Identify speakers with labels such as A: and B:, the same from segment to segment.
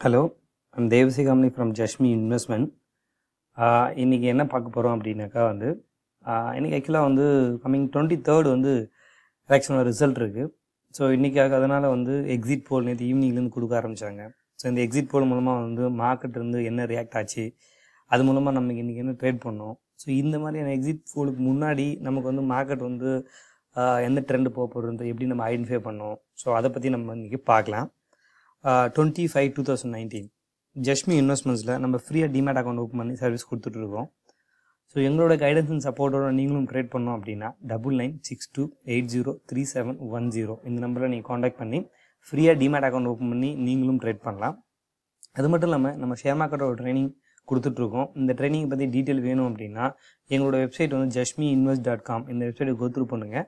A: hello I'm Devasigamani from Jashmi investment இன்றைக்கி என்ன பார்க்க போகிறோம் அப்படின்னாக்கா வந்து ஆஹ் இன்னைக்கு ஆக்சுவலாக வந்து கம்மிங் டுவெண்ட்டி தேர்ட் வந்து எலெக்ஷனோட ரிசல்ட் இருக்குது ஸோ இன்றைக்காக அதனால் வந்து எக்ஸிட் போல் நேற்று ஈவினிங்லேருந்து கொடுக்க ஆரம்பித்தாங்க ஸோ இந்த எக்ஸிட் போல் மூலமாக வந்து மார்க்கெட் இருந்து என்ன ரியாக்ட் ஆச்சு அது மூலமாக நமக்கு இன்றைக்கி என்ன ட்ரேட் பண்ணோம் ஸோ இந்த மாதிரியான எக்ஸிட் போலுக்கு முன்னாடி நமக்கு வந்து மார்க்கெட் வந்து ஆஹ் எந்த ட்ரெண்ட் போக போகிறது எப்படி நம்ம ஐடென்டிஃபை பண்ணோம் ஸோ அதை பற்றி நம்ம இன்றைக்கி பார்க்கலாம் twenty five two thousand nineteen Jashmi இன்வெஸ்ட்மெண்ட்ஸில் நம்ம ஃப்ரீயாக டிமேட் அக்கௌண்ட் ஓப்பன் பண்ணி சர்வீஸ் கொடுத்துட்ருக்கோம் ஸோ எங்களோட கைடன்ஸ் அண்ட் சப்போர்ட்டோட நீங்களும் ட்ரேட் பண்ணோம் அப்படின்னா double nine six two eight zero three seven one zero இந்த நம்பரில் நீங்கள் காண்டாக்ட் பண்ணி ஃப்ரீயாக டிமேட் அக்கௌண்ட் ஓப்பன் பண்ணி நீங்களும் ட்ரேட் பண்ணலாம் அது மட்டும் இல்லாமல் நம்ம ஷேர் மார்க்கெட்டோட ட்ரைனிங் கொடுத்துட்ருக்கோம் இந்த ட்ரைனிங் பற்றி டீட்டெயில் வேணும் அப்படின்னா எங்களோட வெப்சைட் வந்து ஜஷ்மி இன்வெஸ்ட் டாட் காம் இந்த வெப்சைட்டை கோத்ரூ பண்ணுங்கள்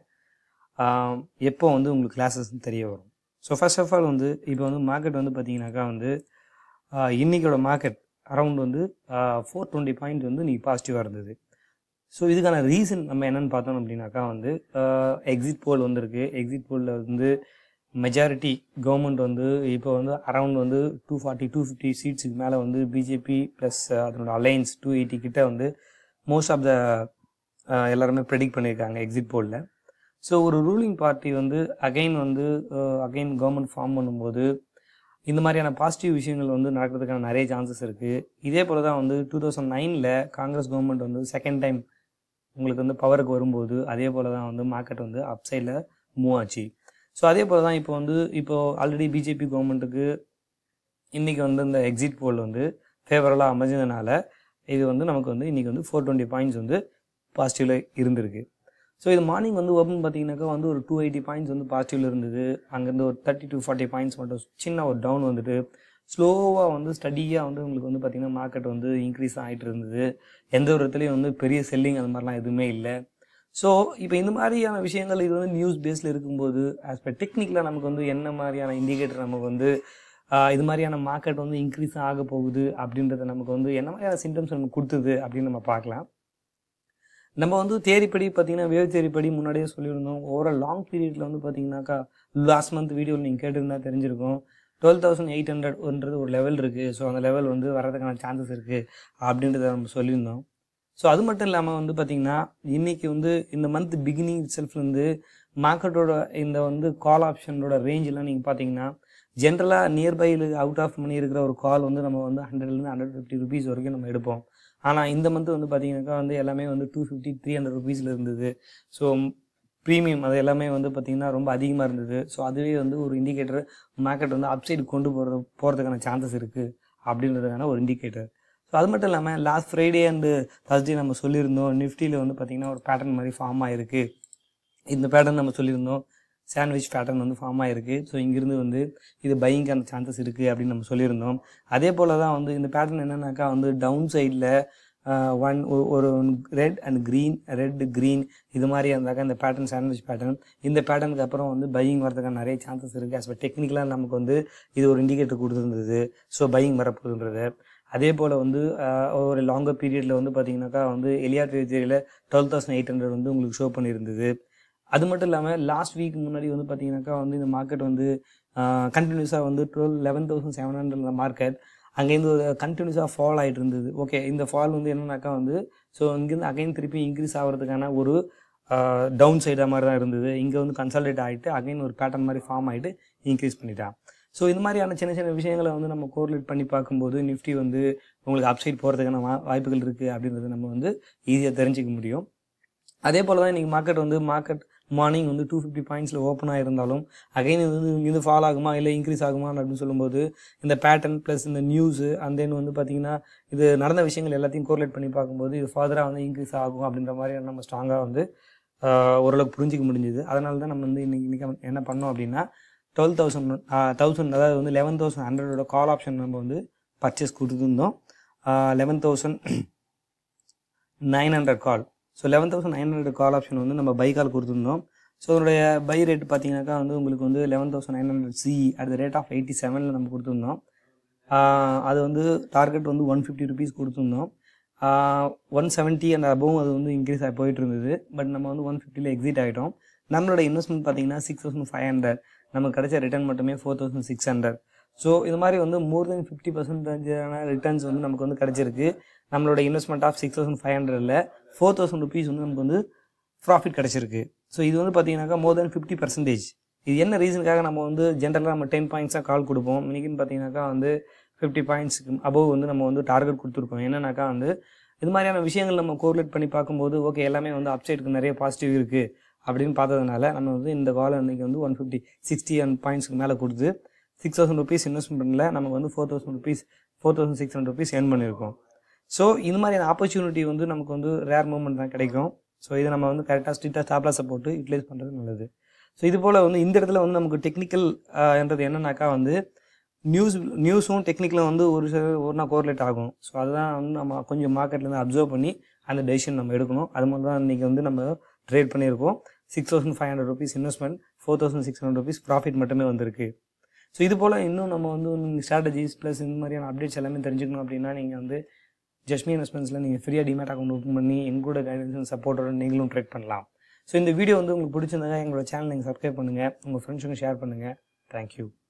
A: ஆஹ் எப்போ வந்து உங்களுக்கு கிளாஸஸ் தெரிய வரும் ஸோ ஃபர்ஸ்ட் ஆஃப் ஆல் வந்து இப்போ வந்து மார்க்கெட் வந்து பார்த்தீங்கன்னாக்கா வந்து ஆஹ் இன்னைக்கோட மார்க்கெட் அரௌண்ட் வந்து ஃபோர் டுவெண்ட்டி பாயிண்ட் வந்து நீ பாசிட்டிவாக இருந்தது ஸோ இதுக்கான ரீசன் நம்ம என்னன்னு பார்த்தோம் அப்படின்னாக்கா வந்து எக்ஸிட் போல் வந்திருக்கு எக்ஸிட் போலில் வந்து மெஜாரிட்டி கவர்மெண்ட் வந்து இப்போ வந்து அரௌண்ட் வந்து டூ ஃபார்ட்டி டூ ஃபிஃப்டி சீட்ஸுக்கு மேலே வந்து பிஜேபி ப்ளஸ் அதனோட அலையன்ஸ் டூ எயிட்டி கிட்ட வந்து மோஸ்ட் ஆஃப் த எல்லாருமே ப்ரெடிக்ட் பண்ணியிருக்காங்க எக்ஸிட் போலில் ஸோ ஒரு ரூலிங் பார்ட்டி வந்து அகைன் வந்து அகைன் கவர்மெண்ட் ஃபார்ம் பண்ணும்போது இந்த மாதிரியான பாசிட்டிவ் விஷயங்கள் வந்து நடக்கிறதுக்கான நிறைய சான்சஸ் இருக்குது இதே போல் தான் வந்து டூ தௌசண்ட் நைனில் காங்கிரஸ் கவர்மெண்ட் வந்து செகண்ட் டைம் உங்களுக்கு வந்து பவருக்கு வரும்போது அதே போல் தான் வந்து மார்க்கெட் வந்து அப் சைடில் மூவ் ஆச்சு ஸோ அதே போல் தான் இப்போ வந்து இப்போ ஆல்ரெடி பிஜேபி கவர்மெண்ட்டுக்கு இன்றைக்கி வந்து இந்த எக்ஸிட் போல் வந்து ஃபேவரலாக அமைஞ்சதுனால இது வந்து நமக்கு வந்து இன்றைக்கி வந்து ஃபோர் டுவெண்ட்டி பாயிண்ட்ஸ் வந்து பாசிட்டிவில் இருந்திருக்கு ஸோ இது மார்னிங் வந்து ஓப்பன் பார்த்தீங்கன்னாக்கா வந்து ஒரு டூ எயிட்டி பாயிண்ட்ஸ் வந்து பாசிட்டிவில் இருந்தது அங்கேருந்து ஒரு தேர்ட்டி டு ஃபார்ட்டி பாயிண்ட்ஸ் மட்டும் சின்ன ஒரு டவுன் வந்துட்டு ஸ்லோவாக வந்து ஸ்டடியாக வந்து உங்களுக்கு வந்து பார்த்திங்கன்னா மார்க்கெட் வந்து இன்க்ரீஸ் ஆகிட்டு இருந்தது எந்த ஒரு இடத்துலையும் வந்து பெரிய செல்லிங் அந்த மாதிரிலாம் எதுவுமே இல்லை ஸோ இப்போ இந்த மாதிரியான விஷயங்கள் இது வந்து நியூஸ் பேஸில் இருக்கும்போது ஆஸ் பர் டெக்னிக்கலாக நமக்கு வந்து என்ன மாதிரியான இண்டிகேட்டர் நமக்கு வந்து ஆஹ் இது மாதிரியான மார்க்கெட் வந்து இன்க்ரீஸ் ஆக போகுது அப்படின்றத நமக்கு வந்து என்ன மாதிரியான சிம்டம்ஸ் நமக்கு கொடுத்தது அப்படின்னு நம்ம பார்க்கலாம் நம்ம வந்து தேரிப்படி பார்த்தீங்கன்னா வேவ் தேரிப்படி முன்னாடியே சொல்லியிருந்தோம் ஓவரால் லாங் பீரியடில் வந்து பார்த்தீங்கன்னாக்கா லாஸ்ட் மந்த் வீடியோவில் நீங்கள் கேட்டிருந்தா தெரிஞ்சிருக்கும் டுவெல் தௌசண்ட் எயிட் ஹண்ட்ரட்ன்றது ஒரு லெவல் இருக்குது ஸோ அந்த லெவல் வந்து வரதுக்கான சான்சஸ் இருக்குது அப்படின்றத நம்ம சொல்லியிருந்தோம் ஸோ அது மட்டும் இல்லாமல் வந்து பார்த்திங்கன்னா இன்றைக்கி வந்து இந்த மந்த் பிகினிங் செல்ஃப்லேருந்து மார்க்கெட்டோட இந்த வந்து கால் ஆப்ஷனோட ரேஞ்செலாம் நீங்கள் பார்த்தீங்கன்னா ஜென்ரலாக நியர்பையில் அவுட் ஆஃப் மணி இருக்கிற ஒரு கால் வந்து நம்ம வந்து ஹண்ட்ரட்லேருந்து ஹண்ட்ரட் ஃபிஃப்டி ருபீஸ் வரைக்கும் நம்ம எடுப்போம் ஆனால் இந்த மந்த் வந்து பார்த்தீங்கன்னாக்கா வந்து எல்லாமே வந்து டூ ஃபிஃப்டி த்ரீ ஹண்ட்ரட் ருபீஸில் இருந்தது ஸோ ப்ரீமியம் அது எல்லாமே வந்து பார்த்திங்கன்னா ரொம்ப அதிகமாக இருந்தது ஸோ அதுவே வந்து ஒரு இண்டிகேட்டர் மார்க்கெட் வந்து அப்சைடு கொண்டு போகிறது போகிறதுக்கான சான்சஸ் இருக்குது அப்படின்றதுக்கான ஒரு இண்டிகேட்டர் ஸோ அது மட்டும் இல்லாமல் லாஸ்ட் ஃப்ரைடே அண்டு தர்ஸ்டே நம்ம சொல்லியிருந்தோம் நிஃப்டியில் வந்து பார்த்திங்கன்னா ஒரு பேட்டர்ன் மாதிரி ஃபார்ம் ஆகிருக்கு இந்த பேட்டர்ன் நம்ம சொல்லியிருந்தோம் சாண்ட்விச் பேட்டர்ன் வந்து ஃபார்ம் ஆகிருக்கு ஸோ இங்கிருந்து வந்து இது பையிங்கான சான்சஸ் இருக்குது அப்படின்னு நம்ம சொல்லியிருந்தோம் அதே போல் தான் வந்து இந்த பேட்டர்ன் என்னன்னாக்கா வந்து டவுன் சைடில் ஒன் ஒரு red and green red green இது மாதிரி இருந்தாக்கா இந்த பேட்டர்ன் சாண்ட்விச் பேட்டர்ன் இந்த பேட்டர்னுக்கு அப்புறம் வந்து பையிங் வரதுக்கான நிறைய சான்சஸ் இருக்குது ஆஸ் பர் டெக்னிக்கலாக நமக்கு வந்து இது ஒரு இண்டிகேட்டர் கொடுத்துருந்தது ஸோ பையிங் வரப்போகுதுன்றது அதே போல் வந்து ஒரு லாங்கர் பீரியடில் வந்து பார்த்தீங்கன்னாக்கா வந்து எலியாட் தேதியில் டுவெல் தௌசண்ட் எயிட் ஹண்ட்ரட் வந்து உங்களுக்கு ஷோ பண்ணியிருந்தது அது மட்டும் இல்லாமல் லாஸ்ட் வீக் முன்னாடி வந்து பார்த்தீங்கன்னாக்கா வந்து இந்த மார்க்கெட் வந்து கண்டினியூஸாக வந்து twelve eleven thousand seven hundred market அங்கேருந்து ஒரு கண்டினியூஸாக ஃபால் ஆகிட்டு இருந்தது ஓகே இந்த ஃபால் வந்து என்னன்னாக்கா வந்து ஸோ இங்கேருந்து அகைன் திருப்பி இன்க்ரீஸ் ஆகிறதுக்கான ஒரு டவுன் சைடாக மாதிரி தான் இருந்தது இங்கே வந்து கன்சல்டேட் ஆகிட்டு அகைன் ஒரு பேட்டர்ன் மாதிரி ஃபார்ம் ஆகிட்டு இன்க்ரீஸ் பண்ணிட்டான் ஸோ இந்த மாதிரியான சின்ன சின்ன விஷயங்களை வந்து நம்ம கோரிலேட் பண்ணி பார்க்கும்போது நிஃப்டி வந்து உங்களுக்கு அப்சைட் போகிறதுக்கான வா வாய்ப்புகள் இருக்குது அப்படின்றத நம்ம வந்து ஈஸியாக தெரிஞ்சிக்க முடியும் அதே போல் தான் இன்றைக்கி மார்க்கெட் வந்து மார்க்கெட் மார்னிங் வந்து டூ ஃபிஃப்டி பாயிண்ட்ஸில் ஓப்பன் ஆகிருந்தாலும் அகைன் இது வந்து இங்கேருந்து ஃபால் ஆகுமா இல்லை இன்க்ரீஸ் ஆகுமா அப்படின்னு சொல்லும்போது இந்த பேட்டர்ன் ப்ளஸ் இந்த நியூஸு அண்ட் தென் வந்து பார்த்திங்கன்னா இது நடந்த விஷயங்கள் எல்லாத்தையும் கோரிலேட் பண்ணி பார்க்கும்போது இது ஃபர்தராக வந்து இன்க்ரீஸ் ஆகும் அப்படின்ற மாதிரி நம்ம ஸ்ட்ராங்காக வந்து ஓரளவுக்கு புரிஞ்சிக்க முடிஞ்சுது அதனால தான் நம்ம வந்து இன்றைக்கி இன்றைக்கி என்ன பண்ணோம் அப்படின்னா டுவெல் தௌசண்ட் தௌசண்ட் அதாவது வந்து லெவன் தௌசண்ட் ஹண்ட்ரடோட கால் ஆப்ஷன் நம்ம வந்து பர்ச்சேஸ் கொடுத்துருந்தோம் eleven thousand nine hundred call so eleven thousand nine hundred call option வந்து நம்ம பை கால் கொடுத்துருந்தோம் ஸோ அதனுடைய பை ரேட் பார்த்தீங்கன்னாக்கா வந்து உங்களுக்கு வந்து eleven thousand nine hundred C at the rate of eighty செவனில் நம்ம கொடுத்துருந்தோம் அது வந்து டார்கெட் வந்து ஒன் ஃபிஃப்டி ருபீஸ் கொடுத்துருந்தோம் ஒன் செவன்ட்டி அண்ட் அபோவ் அது வந்து இன்க்ரீஸ் ஆகி போயிட்டு இருந்தது பட் நம்ம வந்து ஒன் ஃபிஃப்டியில் எக்ஸிட் ஆகிட்டோம் நம்மளோட இன்வெஸ்ட்மெண்ட் பார்த்தீங்கன்னா சிக்ஸ் தௌசண்ட் ஃபைவ் ஹண்ட்ரட் நமக்கு கிடைச்ச ரிட்டர்ன் மட்டுமே four thousand six hundred so இது மாதிரி வந்து மோர் தென் ஃபிஃப்டி பர்சன்டேஜான ரிட்டர்ன்ஸ் வந்து நமக்கு வந்து கிடச்சிருக்கு நம்மளோட investment of six thousand five ஹண்ட்ரடில் ஃபோர் தௌசண்ட் ருபீஸ் வந்து நமக்கு வந்து ப்ராஃபிட் கிடச்சிருக்கு ஸோ இது வந்து பார்த்தீங்கன்னாக்கா மோர் தென் ஃபிஃப்டி பர்சன்டேஜ் இது என்ன ரீசனுக்காக நம்ம வந்து ஜென்ரலாக நம்ம டென் பாயிண்ட்ஸாக கால் கொடுப்போம் இன்னைக்குன்னு பார்த்தீங்கன்னாக்கா வந்து ஃபிஃப்டி பாயிண்ட்ஸுக்கு அபவ் வந்து நம்ம வந்து டார்கெட் கொடுத்துருக்கோம் என்னன்னாக்கா வந்து இது மாதிரியான விஷயங்கள் நம்ம கோரிலேட் பண்ணி பார்க்கும்போது ஓகே எல்லாமே வந்து அப்சைடுக்கு நிறைய பாசிட்டிவ் இருக்குது அப்படின்னு பார்த்ததுனால நம்ம வந்து இந்த கால் அன்னைக்கு வந்து ஒன் ஃபிஃப்டி சிக்ஸ்டி அண்ட் பாயிண்ட்ஸ்க்கு மேலே கொடுத்து சிக்ஸ் தௌசண்ட் ருபீஸ் இன்வெஸ்ட்மெண்ட்டில் நமக்கு வந்து four thousand rupees four thousand six hundred rupees earn பண்ணியிருக்கோம் ஸோ இந்த மாதிரியான ஆப்பர்ச்சுனிட்டி வந்து நமக்கு வந்து ரேர் மூமெண்ட் தான் கிடைக்கும் ஸோ இதை நம்ம வந்து கரெக்டாக ஸ்ட்ரிக்டாக ஸ்டாப்லாஸை போட்டு யூட்டிலைஸ் பண்ணுறது நல்லது ஸோ இது போல் வந்து இந்த இடத்துல வந்து நமக்கு டெக்னிக்கல் என்றது என்னன்னாக்கா வந்து நியூஸ் நியூஸும் டெக்னிக்கலும் வந்து ஒரு சில ஒரு நாள் கோரிலேட் ஆகும் ஸோ அதுதான் வந்து நம்ம கொஞ்சம் மார்க்கெட்லேருந்து அப்சர்வ் பண்ணி அந்த டெசிஷன் நம்ம எடுக்கணும் அது மாதிரி தான் இன்றைக்கி வந்து நம்ம ட்ரேட் பண்ணியிருக்கோம் six thousand five hundred rupees investment four thousand six hundred rupees profit மட்டுமே வந்திருக்கு ஸோ இது போல் இன்னும் நம்ம வந்து ஸ்ட்ராட்டஜிஸ் ப்ளஸ் இந்த மாதிரியான அப்டேட்ஸ் எல்லாமே தெரிஞ்சுக்கணும் அப்படின்னா நீங்கள் வந்து ஜஸ்மி இன்வெஸ்ட்மெண்ட்ஸில் நீங்கள் ஃப்ரீயாக டிமேட் அக்கௌண்ட் ஓப்பன் பண்ணி எங்களோட கைடன்ஸ் சப்போர்ட்டோட நீங்களும் ட்ரேட் பண்ணலாம் ஸோ இந்த வீடியோ வந்து உங்களுக்கு பிடிச்சிருந்தாங்க எங்களோட சேனல் நீங்கள் சப்ஸ்கிரைப் பண்ணுங்கள் உங்கள் ஃப்ரெண்ட்ஸுக்கும் ஷேர் பண்ணுங்கள் தேங்க்யூ